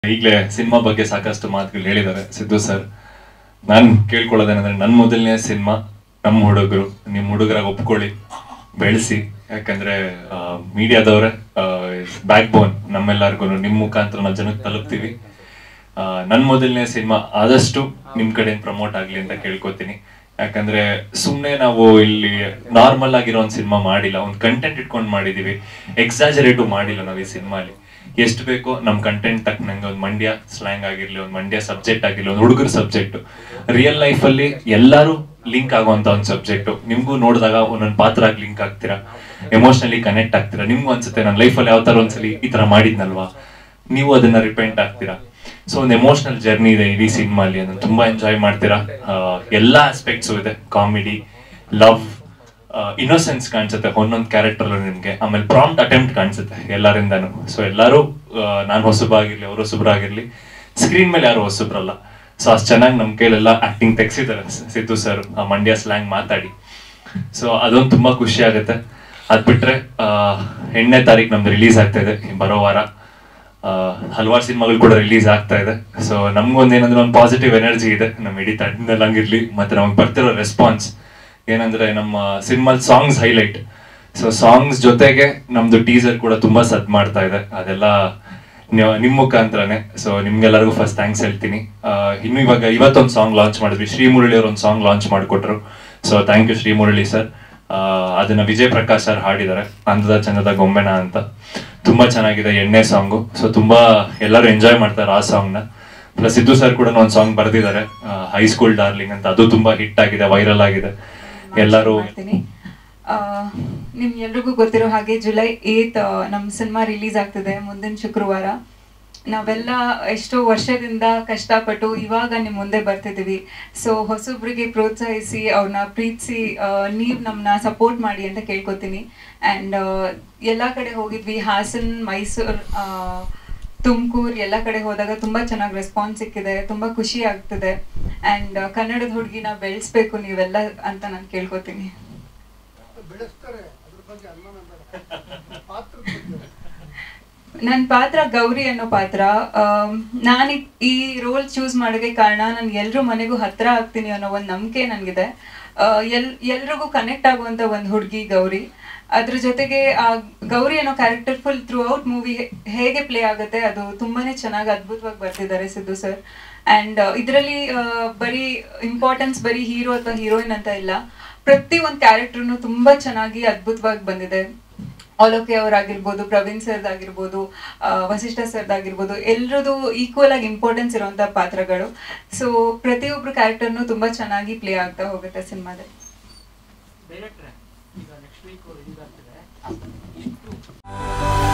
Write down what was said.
ಈಗಲೇ ಸಿನಿಮಾ ಬಗ್ಗೆ ಸಾಕಷ್ಟು ಮಾತುಗಳು ಹೇಳಿದ್ದಾರೆ ಸಿದ್ದು ಸರ್ ನಾನು ಕೇಳ್ಕೊಳ್ಳೋದೇನಂದ್ರೆ ನನ್ನ ಮೊದಲನೇ ಸಿನಿಮಾ ನಮ್ಮ ಹುಡುಗರು ನಿಮ್ಮ ಹುಡುಗರಾಗ ಒಪ್ಕೊಳ್ಳಿ ಬೆಳೆಸಿ ಯಾಕಂದ್ರೆ ಮೀಡಿಯಾದವ್ರೆ ಬ್ಯಾಕ್ ಬೋನ್ ನಮ್ಮೆಲ್ಲರಿಗೂ ನಿಮ್ಮ ಮುಖಾಂತರ ನಾವು ಜನಕ್ಕೆ ತಲುಪ್ತೀವಿ ನನ್ನ ಮೊದಲನೇ ಸಿನಿಮಾ ಆದಷ್ಟು ನಿಮ್ ಕಡೆ ಪ್ರಮೋಟ್ ಆಗ್ಲಿ ಅಂತ ಕೇಳ್ಕೊತೀನಿ ಯಾಕಂದ್ರೆ ಸುಮ್ನೆ ನಾವು ಇಲ್ಲಿ ನಾರ್ಮಲ್ ಆಗಿರೋ ಒಂದು ಸಿನಿಮಾ ಮಾಡಿಲ್ಲ ಒಂದು ಕಂಟೆಂಟ್ ಇಟ್ಕೊಂಡು ಮಾಡಿದೀವಿ ಎಕ್ಸಾಜರೇಟು ಮಾಡಿಲ್ಲ ನಾವು ಈ ಸಿನಿಮಾಲಿ ಎಷ್ಟು ಬೇಕೋ ನಮ್ ಕಂಟೆಂಟ್ ತಕ್ಕನಂಗೆ ಒಂದು ಮಂಡ್ಯ ಸ್ಲ್ಯಾಂಗ್ ಆಗಿರ್ಲಿ ಒಂದು ಮಂಡ್ಯ ಸಬ್ಜೆಕ್ಟ್ ಆಗಿರ್ಲಿ ಒಂದು ಹುಡುಗರ ಸಬ್ಜೆಕ್ಟ್ ರಿಯಲ್ ಲೈಫ್ ಅಲ್ಲಿ ಎಲ್ಲರೂ ಲಿಂಕ್ ಆಗುವಂತ ಒಂದು ಸಬ್ಜೆಕ್ಟ್ ನಿಮ್ಗೂ ನೋಡಿದಾಗ ಒಂದೊಂದು ಪಾತ್ರ ಆಗಿ ಲಿಂಕ್ ಆಗ್ತೀರಾ ಎಮೋಷನಲಿ ಕನೆಕ್ಟ್ ಆಗ್ತೀರಾ ನಿಮ್ಗೂ ಅನ್ಸುತ್ತೆ ನನ್ನ ಲೈಫಲ್ಲಿ ಯಾವ ತರ ಒಂದ್ಸಲಿ ಈ ತರ ಮಾಡಿದ್ನಲ್ವಾ ನೀವು ಅದನ್ನ ರಿಪೆಂಟ್ ಆಗ್ತೀರಾ ಸೊ ಒಂದು ಎಮೋಷನಲ್ ಜರ್ನಿ ಇದೆ ಇಡೀ ಸಿನಿಮಾಲಿ ಅದನ್ನ ತುಂಬಾ ಎಂಜಾಯ್ ಮಾಡ್ತೀರಾ ಆ, ಎಲ್ಲಾ ಆಸ್ಪೆಕ್ಟ್ಸ್ ಇದೆ ಕಾಮಿಡಿ ಲವ್ ಇನ್ನೋಸೆನ್ಸ್ ಕಾಣಿಸುತ್ತೆ ಒಂದೊಂದು ಕ್ಯಾರೆಕ್ಟರ್ ನಿಮ್ಗೆ ಆಮೇಲೆ ಪ್ರಾಂಪ್ಟ್ ಅಟೆಂಪ್ಟ್ ಕಾಣಿಸುತ್ತೆ ಎಲ್ಲರಿಂದನು ಸೊ ಎಲ್ಲರೂ ನಾನು ಹೊಸಬಾಗಿರ್ಲಿ ಅವರು ಹೊಸಬ್ರಾಗಿರ್ಲಿ ಸ್ಕ್ರೀನ್ ಮೇಲೆ ಯಾರು ಹೊಸಬ್ರಲ್ಲ ಸೊ ಅಷ್ಟು ಚೆನ್ನಾಗಿ ನಮ್ಮ ಕೈಲೆಲ್ಲ ಆಕ್ಟಿಂಗ್ ತೆಗ್ಸಿದ್ದಾರೆ ಸಿದ್ದು ಸರ್ ಮಂಡ್ಯ ಸ್ಲ್ಯಾಂಗ್ ಮಾತಾಡಿ ಸೊ ಅದೊಂದು ತುಂಬಾ ಖುಷಿ ಆಗುತ್ತೆ ಅದ್ ಬಿಟ್ರೆ ಆ, ಎಂಟನೇ ತಾರೀಕು ನಮ್ದು ರಿಲೀಸ್ ಆಗ್ತಾ ಇದೆ ಈ ಬರೋ ವಾರ ಹಲವಾರು ಸಿನಿಮಾಗಳು ಕೂಡ ರಿಲೀಸ್ ಆಗ್ತಾ ಇದೆ ಸೊ ನಮ್ಗೊಂದು ಏನಂದ್ರೆ ಒಂದು ಪಾಸಿಟಿವ್ ಎನರ್ಜಿ ಇದೆ ನಮ್ಮ ಇಡೀ ತಂಡದಲ್ಲಿ ಹಂಗಿರ್ಲಿ ಮತ್ತೆ ನಮಗೆ ಬರ್ತಿರೋ ರೆಸ್ಪಾನ್ಸ್ ಏನಂದ್ರೆ ನಮ್ಮ ಸಿನಿಮಾಲ್ ಸಾಂಗ್ಸ್ ಹೈಲೈಟ್ ಸೊ ಸಾಂಗ್ಸ್ ಜೊತೆಗೆ ನಮ್ದು ಟೀಸರ್ ಕೂಡ ತುಂಬಾ ಸದ್ ಮಾಡ್ತಾ ಇದೆ ಅದೆಲ್ಲ ನೀವು- ನಿಮ್ ಮುಖಾಂತರನೇ ಸೊ ನಿಮ್ಗೆಲ್ಲರಿಗೂ ಫಸ್ಟ್ ಥ್ಯಾಂಕ್ಸ್ ಹೇಳ್ತೀನಿ ಆ, ಇನ್ನು ಇವಾಗ ಇವತ್ತೊಂದು ಸಾಂಗ್ ಲಾಂಚ್ ಮಾಡಿದ್ವಿ ಶ್ರೀ ಮುರಳಿ ಅವ್ರ ಒಂದು ಸಾಂಗ್ ಲಾಂಚ್ ಮಾಡಿಕೊಟ್ರು so thank you Shri Murali sir ಅದನ್ನ ವಿಜಯ್ ಪ್ರಕಾಶ್ ಸರ್ ಹಾಡಿದ್ದಾರೆ ಅಂದದ ಚಂದದ ಗೊಂಬೆನ ಅಂತ ತುಂಬಾ ಚೆನ್ನಾಗಿದೆ ಎಣ್ಣೆ ಸಾಂಗು ಸೊ ತುಂಬಾ ಎಲ್ಲರೂ ಎಂಜಾಯ್ ಮಾಡ್ತಾರೆ ಆ ಸಾಂಗ್ ನ ಪ್ಲಸ್ ಸಿದ್ದು ಸರ್ ಕೂಡ ಒಂದು ಸಾಂಗ್ ಬರ್ದಿದ್ದಾರೆ ಹೈಸ್ಕೂಲ್ ಡಾರ್ಲಿಂಗ್ ಅಂತ ಅದು ತುಂಬಾ ಹಿಟ್ ಆಗಿದೆ ವೈರಲ್ ಆಗಿದೆ ಎಲ್ಲರೂ ಮಾಡ್ತೀನಿ ಆ, ನಿಮ್ ಎಲ್ರಿಗೂ ಗೊತ್ತಿರೋ ಹಾಗೆ ಜುಲೈ ಏತ್ ನಮ್ಮ ಸಿನಿಮಾ ರಿಲೀಸ್ ಆಗ್ತಿದೆ ಮುಂದಿನ ಶುಕ್ರವಾರ ನಾವೆಲ್ಲ ಎಷ್ಟೋ ವರ್ಷದಿಂದ ಕಷ್ಟಪಟ್ಟು ಇವಾಗ ನಿಮ್ ಮುಂದೆ ಬರ್ತಿದೀವಿ ಸೊ ಹೊಸೊಬ್ರಿಗೆ ಪ್ರೋತ್ಸಾಹಿಸಿ ಅವ್ರನ್ನ ಪ್ರೀತಿಸಿ ನೀವು ನಮ್ಮನ್ನ ಸಪೋರ್ಟ್ ಮಾಡಿ ಅಂತ ಕೇಳ್ಕೊತೀನಿ ಆ್ಯಂಡ್ ಎಲ್ಲ ಕಡೆ ಹೋಗಿದ್ವಿ ಹಾಸನ್ ಮೈಸೂರು ತುಮಕೂರು ಎಲ್ಲ ಕಡೆ ಹೋದಾಗ ತುಂಬಾ ಚೆನ್ನಾಗಿ ರೆಸ್ಪಾನ್ಸ್ ಸಿಕ್ಕಿದೆ ತುಂಬಾ ಖುಷಿ ಆಗ್ತಿದೆ ಆ್ಯಂಡ್ ಕನ್ನಡದ ಹುಡುಗಿನ ಬೆಳೆಸ್ಬೇಕು ನೀವೆಲ್ಲ ಅಂತ ನಾನು ಕೇಳ್ಕೊತೀನಿ ಬೆಳೆಸ್ತಾರೆ ಅದ್ರ ಬಗ್ಗೆ ಅನುಮಾನ ಬೇಡ ಪಾತ್ರದ ಬಗ್ಗೆ ನನ್ನ ಪಾತ್ರ ಗೌರಿ ಅನ್ನೋ ಪಾತ್ರ ನಾನು ಈ ರೋಲ್ ಚೂಸ್ ಮಾಡೋಕೆ ಕಾರಣ ನಾನು ಎಲ್ರ ಮನೆಗೂ ಹತ್ರ ಆಗ್ತೀನಿ ಅನ್ನೋ ಒಂದು ನಂಬಿಕೆ ನನಗಿದೆ ಎಲ್ ಎಲ್ರಿಗೂ ಕನೆಕ್ಟ್ ಆಗುವಂತ ಒಂದು ಹುಡುಗಿ ಗೌರಿ ಅದ್ರ ಜೊತೆಗೆ ಆ ಗೌರಿ ಅನ್ನೋ character full throughout movie ಹೇಗೆ ಪ್ಲೇ ಆಗುತ್ತೆ ಅದು ತುಂಬಾನೇ ಚೆನ್ನಾಗಿ ಅದ್ಭುತವಾಗಿ ಬರ್ತಿದ್ದಾರೆ ಸಿದ್ದು ಸರ್ ಅಂಡ್ ಇದರಲ್ಲಿ ಬರೀ ಇಂಪಾರ್ಟೆನ್ಸ್ ಬರೀ ಹೀರೋ ಅಥವಾ ಹೀರೋಯಿನ್ ಅಂತ ಇಲ್ಲ ಪ್ರತಿ ಒಂದು ಕ್ಯಾರೆಕ್ಟರ್ನು ತುಂಬಾ ಚೆನ್ನಾಗಿ ಅದ್ಭುತವಾಗಿ ಬಂದಿದೆ ಆಲೋಕೆ ಅವರಾಗಿರ್ಬೋದು ಪ್ರವೀಣ್ ಸರ್ದ್ ಆಗಿರ್ಬೋದು ಆ, ವಸಿಷ್ಠ ಸರ್ದ್ ಆಗಿರ್ಬೋದು ಎಲ್ರದ್ದು ಈಕ್ವಲ್ ಆಗಿ ಇಂಪಾರ್ಟೆನ್ಸ್ ಇರುವಂತ ಪಾತ್ರಗಳು ಸೊ ಪ್ರತಿಯೊಬ್ರು ಕ್ಯಾರೆಕ್ಟರ್ನು ತುಂಬಾ ಚೆನ್ನಾಗಿ ಪ್ಲೇ ಆಗ್ತಾ ಹೋಗುತ್ತೆ ಸಿನಿಮಾದಲ್ಲಿ ಡೈರೆಕ್ಟ್ರೆ ಈಗ ನೆಕ್ಸ್ಟ್ ವೀಕ್ ರಿಲೀಸ್ ಆಗ್ತಿದೆ ಇಷ್ಟು